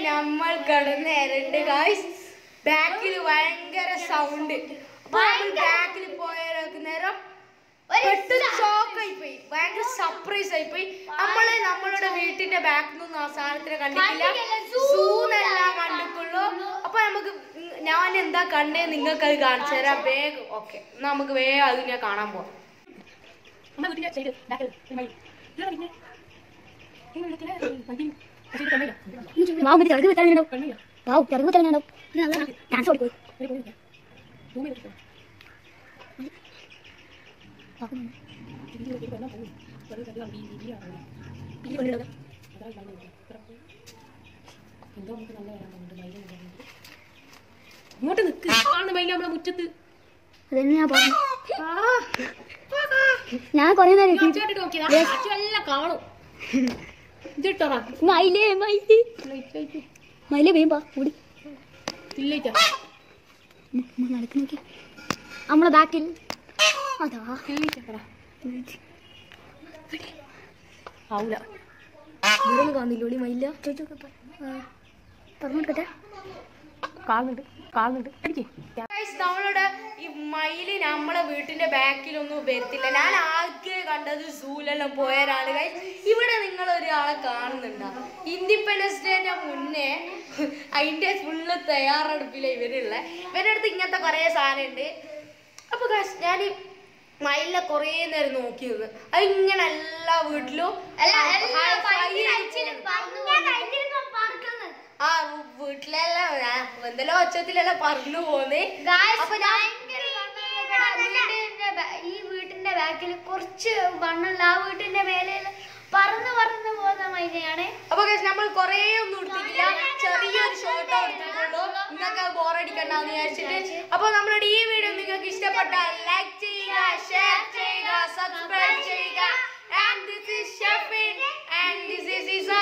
നമ്മൾ കിടന്ന് എരണ്ട് ഗായ്സ് ബാക്കിൽ ഭയങ്കര സൗണ്ട് അപ്പൊ നമ്മൾ ബാക്കിൽ പോയവരൊക്കെ നേരം പെട്ടെന്ന് ഷോക്ക് ആയി പോയി ഭയങ്കര സർപ്രൈസ് ആയി പോയി നമ്മള് നമ്മളുടെ വീട്ടിന്റെ ബാക്കിൽ നിന്നും ആ സാധനത്തിനെ കണ്ടിട്ടില്ല സൂന്നെല്ലാം കണ്ടിട്ടുള്ളൂ അപ്പൊ നമുക്ക് ഉം ഞാൻ എന്താ കണ്ടേ നിങ്ങൾക്ക് അത് കാണിച്ചു തരാം വേഗം ഓക്കെ നമുക്ക് വേഗം അത് ഞാൻ കാണാൻ പോവാം അമ്മ വീട്ടിലെ സൈഡ് ബാക്കിൽ ഒരു മയിൽ. ഇതാ പിന്നെ. ഈ വീട്ടിലെ പന്തിയും പക്ഷേ ഇത് പെണ്ണില്ല. വാവ് മതി കിടക്ക് വെച്ചാൽ പെണ്ണില്ല. വാവ് കിടക്ക് വെച്ചാൽ ഡാൻസ് ഓടിപ്പോയി ഒരു പെണ്ണില്ല. ഭൂമി വെച്ചിട്ടോ. ഇതിന്റെ ഒരു പെണ്ണാ പോകും. ഒരു കല്യാണം ഈ രീതിയാണ്. ഈ പെണ്ണില്ല. അതാ ഈ മയിൽ. ഇത്ര പോയി. എന്തോ നമുക്ക് നല്ല വരാൻ പോകുന്നുണ്ട് മയിൽ എന്ന് പറയുന്നത്. ഇങ്ങോട്ട് നിക്ക് ആണ് മയിൽ നമ്മളെ മുറ്റത്ത് അതന്നെ ഞാൻ പറഞ്ഞു ഞാൻ കൊറേ നേരം ഞാൻ ഒച്ചയായിട്ട് നോക്കിയതാ അച്ചു എല്ലാം കാണും ഇതിട്ടോറാ മയിലേ മയില് മയിലേ വേമ്പാ ഓടി ഇല്ലേറ്റാ നടക്ക് നോക്കി നമ്മളെ ബാക്കിൽ അതാ ഇല്ലേറ്റാ ആവൂല ഇവിടെ കാണില്ലോടി മയില്ല പറഞ്ഞോട്ടെ കാലുണ്ട് കാലുണ്ട് അടിക്കേ Guys, നമ്മളുടെ ഈ മയില് നമ്മളെ വീട്ടിന്റെ ബാക്കിലൊന്നും വരത്തില്ല ഞാൻ ആകെ കണ്ടത് സൂലെല്ലാം പോയവരാണ് guys. ഇവിടെ നിങ്ങൾ ഒരാളെ കാണുന്നുണ്ടോ ഇൻഡിപെൻഡൻസ് ഡേന്റെ മുന്നേ അതിന്റെ ഫുള്ള് തയ്യാറെടുപ്പില്ല ഇവരുള്ള ഇവരുടെ അടുത്ത് ഇങ്ങനത്തെ കുറേ സാധനം ഉണ്ട് അപ്പൊ guys, ഞാൻ ഈ മയിലിനെ കുറേ നേരം നോക്കി നിന്ന് അത് ഇങ്ങനെ എല്ലാ വീട്ടിലും ആ വീട്ടിലെല്ലാം ഞാൻ എന്തെല്ലാം ഒച്ചത്തിലെല്ലാം പറഞ്ഞു പോന്നേ അപ്പൊ ഞാൻ ഈ വീട്ടിന്റെ ബാക്കിൽ കുറച്ച് മണ്ണുള്ള ആ വീട്ടിന്റെ മേലെ പറന്ന് പറന്ന് പോകുന്ന മൈനയാണ് അപ്പൊ guys, നമ്മൾ കൊറേ ഒന്നും എടുത്തിട്ടില്ല ചെറിയൊരു ഷോർട്ട് എടുത്തിട്ടുള്ളൂ നിങ്ങൾക്ക് ബോറടിക്കണ്ടെന്ന് വിചാരിച്ചിട്ട് അപ്പൊ നമ്മളുടെ ഈ വീഡിയോ നിങ്ങൾക്ക് ഇഷ്ടപ്പെട്ടാൽ ലൈക്ക് ചെയ്യുക ഷെയർ ചെയ്യുക സബ്സ്ക്രൈബ് ചെയ്യുക and this is Shefin and this is